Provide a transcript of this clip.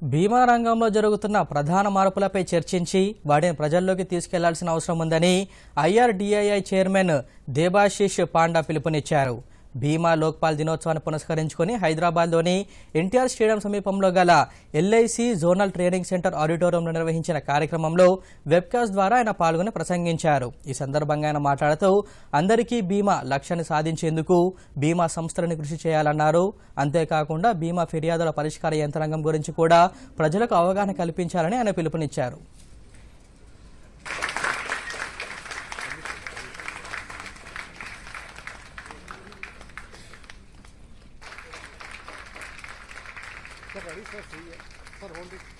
బీమా రంగంలో జరుగుతున్న ప్రధాన మార్పులపై చర్చించి వాటిని ప్రజల్లోకి తీసుకెళ్లాల్సిన అవసరం ఉందని ఐఆర్డీఐఐ చైర్మన్ దేబాశిష్ పాండా పిలుపునిచ్చారు బీమా లోక్పాల్ దినోత్సవాన్ని పురస్కరించుకుని హైదరాబాద్లోని ఎన్టీఆర్ స్టేడియం సమీపంలో గల ఎల్ఐసి జోనల్ ట్రైనింగ్ సెంటర్ ఆడిటోరియంలో నిర్వహించిన కార్యక్రమంలో వెబ్కాస్ట్ ద్వారా ఆయన పాల్గొని ప్రసంగించారు ఈ సందర్భంగా ఆయన మాట్లాడుతూ అందరికీ బీమా లక్ష్యాన్ని సాధించేందుకు బీమా సంస్థలను కృషి చేయాలన్నారు అంతేకాకుండా బీమా ఫిర్యాదుల పరిష్కార యంత్రాంగం గురించి కూడా ప్రజలకు అవగాహన కల్పించాలని ఆయన పిలుపునిచ్చారు सर रेडी सर सही है सर होल्ड इट